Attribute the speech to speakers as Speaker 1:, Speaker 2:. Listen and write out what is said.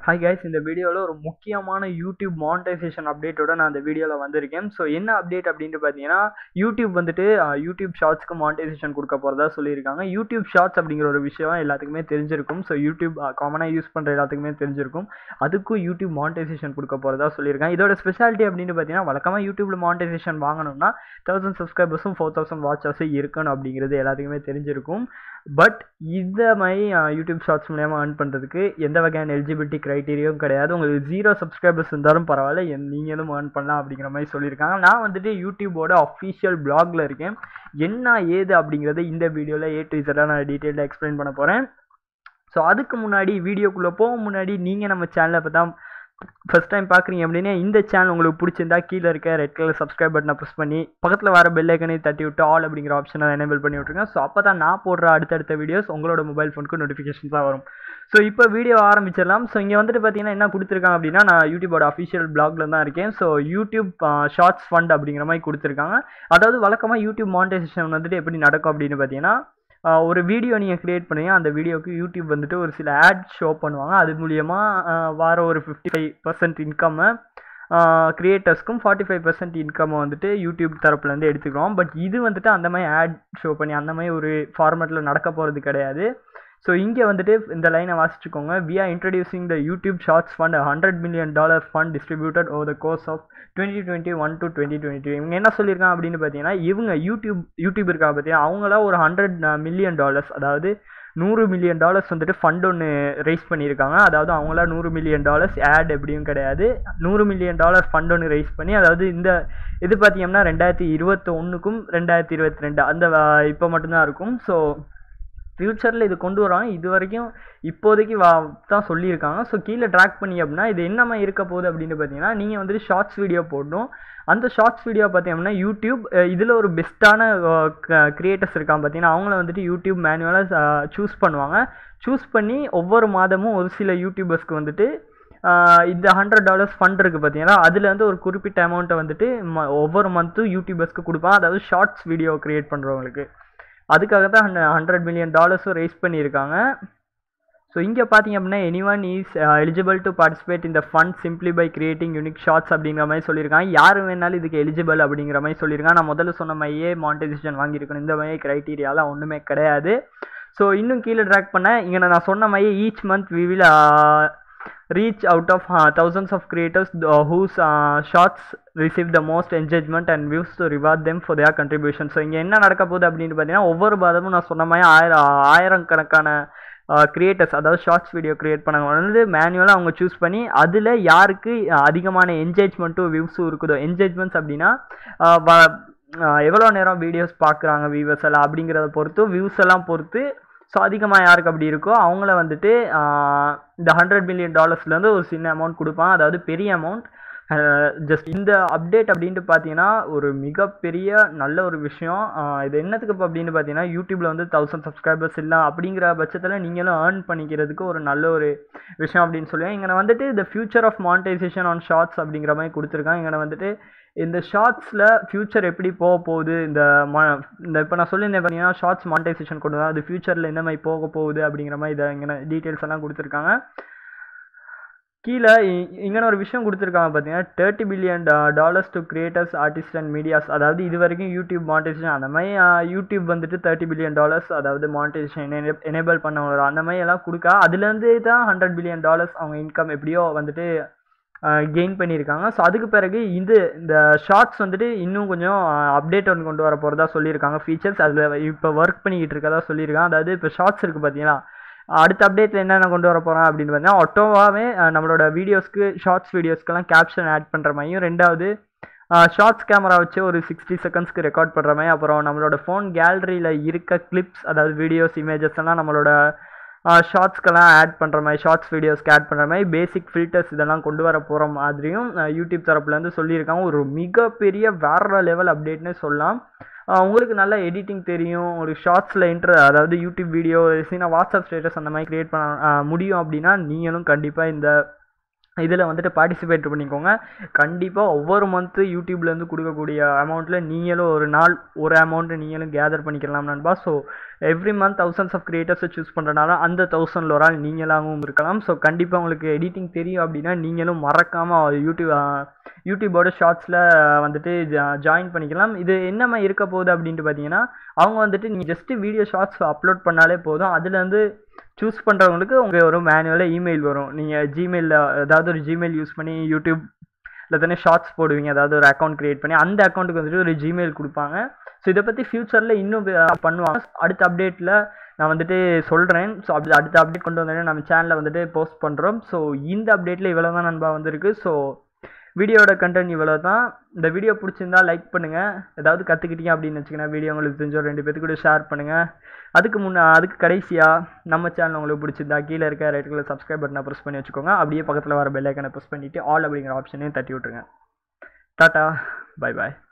Speaker 1: hi guys இந்த வீடியோவில் ஒரு முக்கியமான யூடியூப் மானிட்டைசேஷன் அப்டேட்டோட நான் இந்த வீடியோவில் வந்திருக்கேன் ஸோ என்ன அப்டேட் அப்படின்ட்டு பார்த்தீங்கன்னா யூடியூப் வந்துட்டு அஹ், யூடியூப் ஷார்ட்ஸ்க்கு மானிட்டைசேஷன் கொடுக்க போகிறதா சொல்லியிருக்காங்க யூடியூப் ஷார்ட்ஸ் அப்படிங்கிற ஒரு விஷயம் எல்லாத்துக்குமே தெரிஞ்சிருக்கும் ஸோ யூடியூப் காமனாக யூஸ் பண்ணுற எல்லாத்துக்குமே தெரிஞ்சிருக்கும் அதுக்கும் யூடியூப் மானிட்டைசேஷன் கொடுக்க போகிறதா சொல்லியிருக்காங்க இதோட ஸ்பெஷாலிட்டி அப்படின்னு பார்த்தீங்கன்னா வழக்கமாக யூடியூப்ல மானிட்டைசேஷன் வாங்கணும்னா தௌசண்ட் சப்ஸ்கிரைபர்ஸும் ஃபோர் தௌசண்ட் வாட்சர்ஸும் இருக்கணும் அப்படிங்கிறது எல்லாத்துக்குமே தெரிஞ்சிருக்கும் பட் இந்த மாதிரி யூடியூப் ஷார்ட்ஸ் மூலியமாக earn பண்ணுறதுக்கு எந்த வகையான எலிஜிபிலிட்டி க்ரைட்டீரியாவும் கிடையாது உங்களுக்கு ஜீரோ சப்ஸ்கிரைபர்ஸ் இருந்தாலும் பரவாயில்ல என் நீங்களும் earn பண்ணலாம் அப்படிங்கிற மாதிரி சொல்லியிருக்காங்க நான் வந்துட்டு யூடியூபோட அஃபிஷியல் பிளாக்ல இருக்கேன் என்ன ஏது அப்படிங்கிறத இந்த வீடியோவில் ஏ டு இசட்டாக நான் டீட்டெயிலாக எக்ஸ்பிளைன் பண்ண போகிறேன் ஸோ அதுக்கு முன்னாடி வீடியோக்குள்ளே போக முன்னாடி நீங்கள் நம்ம சேனலை இப்போ தான் ஃபஸ்ட் டைம் பார்க்குறீங்க அப்படின்னா இந்த சேனல் உங்களுக்கு பிடிச்சிருந்தா கீழே இருக்க ரெட் கலர் சப்ஸ்கிரைப் பட்டனை ப்ரெஸ் பண்ணி பக்கத்தில் வர பெல் ஐக்கனை தட்டி விட்டு ஆல் அப்படிங்கிற ஆப்ஷனை எனேபிள் பண்ணி விட்ருங்க ஸோ அப்போ தான் நான் போடுற அடுத்தடுத்த வீடியோஸ் உங்களோட மொபைல் ஃபோனுக்கு நோட்டிஃபிகேஷன்ஸாக வரும் ஸோ இப்போ வீடியோ ஆரம்பிச்சிடலாம் ஸோ இங்கே வந்துட்டு பார்த்தீங்கன்னா என்ன கொடுத்துருக்காங்க அப்படின்னா நான் யூடியூபோட அஃபிஷியல் பிளாக்ல தான் இருக்கேன் ஸோ யூடியூப் ஷார்ட்ஸ் ஃபண்ட் அப்படிங்கிற மாதிரி கொடுத்துருக்காங்க அதாவது வழக்கமாக யூடியூப் மானிட்டைசேஷன் வந்துட்டு எப்படி நடக்கும் அப்படின்னு பார்த்தீங்கன்னா ஆஹ் ஒரு வீடியோ நீங்கள் க்ரியேட் பண்ணீங்க அந்த வீடியோக்கு யூடியூப் வந்துட்டு ஒரு சில ஆட் ஷோ பண்ணுவாங்க அது மூலியமாக வார ஒரு ஃபிஃப்டி ஃபைவ் பர்சன்ட் இன்கம்மை க்ரியேட்டர்ஸ்க்கும் ஃபார்ட்டி ஃபைவ் பர்சன்ட் இன்கம்மை வந்துட்டு யூடியூப் தரப்புலேருந்து எடுத்துக்கிறோம் பட் இது வந்துட்டு அந்த மாதிரி ஆட் ஷோ பண்ணி அந்த மாதிரி ஒரு ஃபார்மேட்டில் நடக்க போகிறது கிடையாது ஸோ இங்கே வந்துட்டு இந்த லைனை வாசிச்சுக்கோங்க we are introducing the YouTube Shorts fund hundred million dollar fund distributed over the course of twenty twenty one to twenty twenty இவங்க என்ன சொல்லியிருக்காங்க அப்படின்னு பார்த்தீங்கன்னா இவங்க யூடியூப் யூடியூப் இருக்காங்க பார்த்தீங்கன்னா அவங்களா ஒரு ஹண்ட்ரட் மில்லியன் டாலர்ஸ் அதாவது நூறு மில்லியன் டாலர்ஸ் வந்துட்டு ஃபண்ட் ஒன்று ரைஸ் பண்ணியிருக்காங்க அதாவது அவங்களா நூறு மில்லியன் டாலர்ஸ் ஆட் எப்படியும் கிடையாது நூறு மில்லியன் டாலர் ஃபண்ட் ஒன்று ரைஸ் பண்ணி அதாவது இந்த இது பார்த்தீங்கன்னா ரெண்டாயிரத்தி இருபத்தொன்னுக்கும் ரெண்டாயிரத்தி இருபத்தி ரெண்டு அந்த அஹ், இப்போ மட்டும்தான் இருக்கும் ஸோ ஃப்யூச்சரில் இது கொண்டு வராங்க இது வரைக்கும் இப்போதைக்கு வா தான் சொல்லியிருக்காங்க ஸோ கீழே ட்ராக் பண்ணி அப்படின்னா இது என்னமா இருக்க போகுது அப்படின்னு பார்த்தீங்கன்னா நீங்கள் வந்துட்டு ஷார்ட்ஸ் வீடியோ போடணும் அந்த ஷார்ட்ஸ் வீடியோ பார்த்தீங்கன்னா யூடியூப் இதில் ஒரு பெஸ்ட்டான கிரியேட்டர்ஸ் இருக்காங்க பார்த்தீங்கன்னா அவங்கள வந்துட்டு யூடியூப் மேனுவலாக சூஸ் பண்ணுவாங்க சூஸ் பண்ணி ஒவ்வொரு மாதமும் ஒரு சில யூடியூபர்ஸ்க்கு வந்துட்டு ஆஹ் இந்த ஹண்ட்ரட் டாலர்ஸ் ஃபண்ட் இருக்குது பார்த்தீங்கன்னா அதில் வந்து ஒரு குறிப்பிட்ட அமௌண்ட்டை வந்துட்டு ம- ஒவ்வொரு மந்த்தும் யூடியூபர்ஸ்க்கு கொடுப்பான் அதாவது ஷார்ட்ஸ் வீடியோ க்ரியேட் பண்ணுறவங்களுக்கு அதுக்காக தான் ஹண்ட்ரட் மில்லியன் டாலர்ஸும் ரைஸ் பண்ணியிருக்காங்க ஸோ இங்கே பார்த்தீங்க அப்படின்னா anyone is eligible to participate இந்த fund simply by creating unique shorts அப்படிங்கிற மாதிரி சொல்லியிருக்காங்க யார் வேணாலும் இதுக்கு எலிஜிபிள் அப்படிங்கிற மாதிரி சொல்லியிருக்காங்க நான் முதல்ல சொன்ன மாதிரியே மானிட்டைசேஷன் வாங்கியிருக்கணும் இந்த மாதிரி க்ரைட்டீரியாலாம் ஒன்றுமே கிடையாது ஸோ இன்னும் கீழே ட்ராக் பண்ண இங்கே நான் சொன்ன மாதிரியே each month we will reach out of thousands of creators whose shorts receive the most engagement and views to reward them for their contribution so இங்கே என்ன நடக்க போகுது அப்படின்னு பார்த்தீங்கன்னா ஒவ்வொரு மாதமும் நான் சொன்ன மாதிரி ஆயிரம் ஆயிரக்கணக்கான கிரியேட்டர்ஸ் அதாவது ஷார்ட்ஸ் வீடியோ கிரியேட் பண்ணவங்க வந்து மேனுவலாக அவங்க சூஸ் பண்ணி அதில் யாருக்கு அஹ், அதிகமான என்ஜேஜ்மெண்ட்டும் வியூஸும் இருக்குதோ என்ஜேஜ்மெண்ட்ஸ் அப்படின்னா அஹ், வ- அஹ், எவ்வளோ நேரம் வீடியோஸ் பார்க்குறாங்க வியூவர்ஸ் எல்லாம் அப்படிங்கிறத பொறுத்து வியூஸ் எல்லாம் பொறுத்து ஸோ அதிகமாக யாருக்கு அப்படி இருக்கோ அவங்கள வந்துட்டு ஆஹ், இந்த ஹண்ட்ரட் மில்லியன் டாலர்ஸ்லேருந்து ஒரு சின்ன அமௌண்ட் கொடுப்பான் அதாவது பெரிய அமௌண்ட் ஜஸ்ட் இந்த அப்டேட் அப்படின்ட்டு பார்த்தீங்கன்னா ஒரு மிகப்பெரிய நல்ல ஒரு விஷயம் ஆஹ், இது என்னத்துக்கு இப்போ அப்படின்னு பார்த்தீங்கன்னா யூடியூப்பில் வந்து தௌசண்ட் சப்ஸ்கிரைபர்ஸ் இல்லை அப்படிங்கிற பட்சத்தில் நீங்களும் ஏர்ன் பண்ணிக்கிறதுக்கு ஒரு நல்ல ஒரு விஷயம் அப்படின்னு சொல்லுவேன் இங்கே வந்துட்டு the future of monetization on shorts அப்படிங்கிற மாதிரி கொடுத்துருக்காங்க இங்கே வந்துட்டு இந்த ஷார்ட்ஸில் ஃப்யூச்சர் எப்படி போக போகுது இந்த ம இந்த இப்போ நான் சொல்லியிருந்தேன் பார்த்தீங்கன்னா ஷார்ட்ஸ் மானிட்டைசேஷன் கொண்டு வந்தா அது ஃப்யூச்சரில் எந்த மாதிரி போக போகுது அப்படிங்கிற மாதிரி இதை இங்கே டீட்டெயில்ஸ் எல்லாம் கொடுத்துருக்காங்க கீழே இங்கே ஒரு விஷயம் கொடுத்துருக்காங்க பார்த்தீங்கன்னா thirty billion dollars to creators artist and medias அதாவது இது வரைக்கும் யூடியூப் மானிட்டைசேஷன் அந்த மாதிரி ஆஹ், யூடியூப் வந்துட்டு தேர்ட்டி பில்லியன் டாலர்ஸ் அதாவது மானிட்டைசேஷன் எனேபிள் பண்ணவங்க அந்த மாதிரி எல்லாம் கொடுக்க அதுலேருந்து தான் ஹண்ட்ரட் பில்லியன் டாலர்ஸ் அவங்க இன்கம் எப்படியோ வந்துட்டு கெயின் பண்ணியிருக்காங்க ஸோ அதுக்கு பிறகு இது இந்த ஷார்ட்ஸ் வந்துட்டு இன்னும் கொஞ்சம் அப்டேட் ஒன்று கொண்டு வர போகிறதா சொல்லியிருக்காங்க ஃபீச்சர்ஸ் அதில் இப்போ ஒர்க் பண்ணிக்கிட்டு இருக்கதா சொல்லியிருக்காங்க அதாவது இப்போ ஷார்ட்ஸ் இருக்குது பார்த்தீங்களா அடுத்த அப்டேட்டில் என்னென்ன கொண்டு வர போகிறோம் அப்படின்னு பார்த்தீங்கன்னா ஆட்டோவாகவே நம்மளோட வீடியோஸ்க்கு ஷார்ட்ஸ் வீடியோஸ்க்கெல்லாம் கேப்ஷன் ஆட் பண்ணுற மாதிரியும் ரெண்டாவது ஷார்ட்ஸ் கேமரா வச்சு ஒரு சிக்ஸ்டி செகண்ட்ஸ்க்கு ரெக்கார்ட் பண்ணுற மாதிரி அப்புறம் நம்மளோட ஃபோன் கேலரியில் இருக்க கிளிப்ஸ் அதாவது வீடியோஸ் இமேஜஸ் எல்லாம் நம்மளோட ஷார்ட்ஸ்க்கெல்லாம் ஆட் பண்ணுற மாதிரி ஷார்ட்ஸ் வீடியோஸ்க்கு ஆட் பண்ணுற மாதிரி பேசிக் ஃபில்டர்ஸ் இதெல்லாம் கொண்டு வர போகிற மாதிரியும் அஹ், யூடியூப் தரப்புலேருந்து சொல்லியிருக்காங்க ஒரு மிகப்பெரிய வேற லெவல் அப்டேட்னே சொல்லலாம் அஹ், உங்களுக்கு நல்லா எடிட்டிங் தெரியும் ஒரு ஷார்ட்ஸில் இன்ட்ர அதாவது யூடியூப் வீடியோ சீனா வாட்ஸ்அப் ஸ்டேட்டஸ் அந்த மாதிரி க்ரியேட் பண்ண அஹ், முடியும் அப்படின்னா நீங்களும் கண்டிப்பாக இந்த இதில் வந்துட்டு பார்ட்டிசிபேட் பண்ணிக்கோங்க கண்டிப்பாக ஒவ்வொரு மந்த்து யூடியூப்லேருந்து கொடுக்கக்கூடிய அமௌண்ட்டில் நீங்களும் ஒரு நாள் ஒரு அமௌண்ட்டு நீங்களும் கேதர் பண்ணிக்கலாம் நண்பா so every month thousands of கிரியேட்டர்ஸை சூஸ் பண்ணுறனால அந்த தௌசண்டில் ஒரு ஆள் நீங்களாகவும் இருக்கலாம் ஸோ கண்டிப்பாக உங்களுக்கு எடிட்டிங் தெரியும் அப்படின்னா நீங்களும் மறக்காமல் யூடியூப் யூடியூபோட ஷார்ட்ஸில் வந்துட்டு ஜாயின் பண்ணிக்கலாம் இது என்னமா இருக்க போகுது அப்படின்ட்டு பார்த்தீங்கன்னா அவங்க வந்துட்டு நீங்கள் ஜஸ்ட்டு வீடியோ ஷார்ட்ஸ் அப்லோட் பண்ணாலே போதும் அதுலேருந்து சூஸ் பண்ணுறவங்களுக்கு உங்கள் ஒரு மேனுவலாக இமெயில் வரும் நீங்கள் ஜிமெயிலில் ஏதாவது ஒரு ஜிமெயில் யூஸ் பண்ணி யூடியூப் இல்லை தானே ஷார்ட்ஸ் போடுவீங்க அதாவது ஒரு அக்கௌண்ட் க்ரியேட் பண்ணி அந்த அக்கௌண்ட்டுக்கு வந்துட்டு ஒரு ஜிமெயில் கொடுப்பாங்க ஸோ இதை பற்றி ஃப்யூச்சரில் இன்னும் பண்ணுவாங்க அடுத்த அப்டேட்டில் நான் வந்துட்டு சொல்கிறேன் ஸோ அப்படி அடுத்த அப்டேட் கொண்டு வந்தோடனே நம்ம சேனலில் வந்துட்டு போஸ்ட் பண்ணுறோம் ஸோ இந்த அப்டேட்டில் இவ்வளோ தான் நண்பா வந்திருக்கு ஸோ வீடியோட கண்டென்ட் இவ்வளோ தான் இந்த வீடியோ பிடிச்சிருந்தா லைக் பண்ணுங்கள் ஏதாவது கற்றுக்கிட்டீங்க அப்படின்னு வச்சுக்கோங்க வீடியோ உங்களுக்கு தெரிஞ்ச ஒரு ரெண்டு பேத்துக்கு கூட ஷேர் பண்ணுங்கள் அதுக்கு முன்னே அதுக்கு கடைசியாக நம்ம சேனல் உங்களுக்கு பிடிச்சிருந்தா கீழே இருக்க ரைட் கலர் சப்ஸ்கிரைப் பட்டனை ப்ரெஸ் பண்ணி வச்சுக்கோங்க அப்படியே பக்கத்தில் வர பெல் ஐக்கனை ப்ரெஸ் பண்ணிவிட்டு ஆல் அப்படிங்கிற ஆப்ஷனையும் தட்டி விட்ருங்க டாட்டா பை பாய்